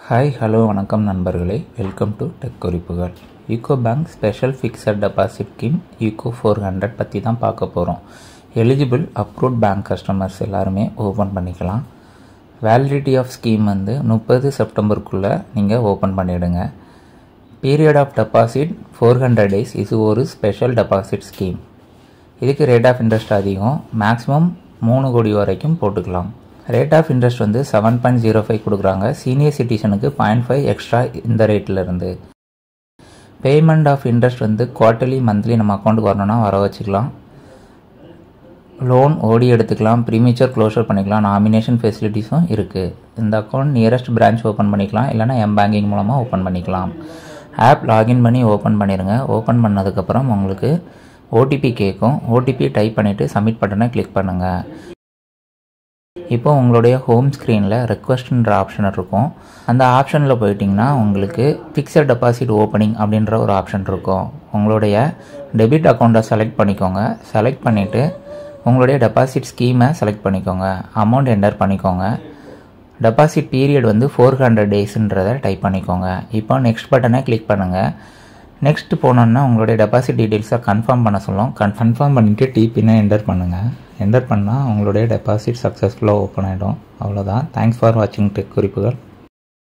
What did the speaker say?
hi hello வணக்கம் நண்பர்களே welcome to tech குறிப்புகள் UCO bank special fixed deposit scheme UCO four hundred பற்றி தான் பார்க்க போகிறோம் எலிஜிபிள் அப்ரூவ்ட் பேங்க் கஸ்டமர்ஸ் எல்லாருமே ஓப்பன் பண்ணிக்கலாம் வேலிடிட்டி ஆஃப் ஸ்கீம் வந்து முப்பது செப்டம்பருக்குள்ளே நீங்கள் ஓப்பன் பண்ணிவிடுங்க period of deposit four hundred days இது ஒரு ஸ்பெஷல் டெபாசிட் ஸ்கீம் இதுக்கு ரேட் ஆஃப் இன்ட்ரெஸ்ட் அதிகம் மேக்ஸிமம் மூணு கோடி வரைக்கும் போட்டுக்கலாம் ரேட் ஆஃப் இன்ட்ரெஸ்ட் வந்து செவன் பாயிண்ட் ஜீரோ ஃபைவ் கொடுக்குறாங்க சீனியர் சிட்டிசனுக்கு பாயிண்ட் ஃபைவ் எக்ஸ்ட்ரா இந்த ரேட்டில் இருந்து பேமெண்ட் ஆஃப் இன்ட்ரெஸ்ட் வந்து குவார்ட்டர்லி மந்த்லி நம்ம அக்கௌண்ட்டுக்கு வரணும்னா வர வச்சுக்கலாம் லோன் ஓடி எடுத்துக்கலாம் ப்ரீமேச்சர் க்ளோஷர் பண்ணிக்கலாம் நாமினேஷன் ஃபெசிலிட்டிஸும் இருக்குது இந்த அக்கௌண்ட் நியரஸ்ட் பிரான்ச் ஓப்பன் பண்ணிக்கலாம் இல்லைனா எம் பேங்கிங் மூலமாக ஓப்பன் பண்ணிக்கலாம் ஆப் லாகின் பண்ணி ஓப்பன் பண்ணிடுங்க ஓப்பன் பண்ணதுக்கப்புறம் உங்களுக்கு ஓடிபி கேட்கும் ஓடிபி டைப் பண்ணிவிட்டு சப்மிட் பட்டனை கிளிக் பண்ணுங்கள் இப்போ உங்களுடைய ஹோம் ஸ்க்ரீனில் ரெக்வஸ்ட்ன்ற ஆப்ஷன் இருக்கும் அந்த ஆப்ஷனில் போயிட்டிங்கன்னா உங்களுக்கு ஃபிக்ஸட் டெபாசிட் ஓப்பனிங் அப்படின்ற ஒரு ஆப்ஷன் இருக்கும் உங்களுடைய டெபிட் அக்கௌண்ட்டை செலக்ட் பண்ணிக்கோங்க செலக்ட் பண்ணிவிட்டு உங்களுடைய டெபாசிட் ஸ்கீமை செலக்ட் பண்ணிக்கோங்க அமௌண்ட் என்டர் பண்ணிக்கோங்க டெபாசிட் பீரியட் வந்து ஃபோர் ஹண்ட்ரட் டேஸுன்றதை டைப் பண்ணிக்கோங்க இப்போ நெக்ஸ்ட் பட்டனை கிளிக் பண்ணுங்கள் நெக்ஸ்ட் போனோன்னா உங்களுடைய டெபாசிட் டீட்டெயில்ஸை கன்ஃபார்ம் பண்ண சொல்லும் கன் கன்ஃபார்ம் பண்ணிவிட்டு டிபினை என்டர் பண்ணுங்கள் என்டர் பண்ணால் உங்களுடைய டெபாசிட் சக்ஸஸ்ஃபுல்லாக ஓப்பன் ஆகிடும் அவ்வளோதான் தேங்க்ஸ் ஃபார் வாட்சிங் டெக் குறிப்புகள்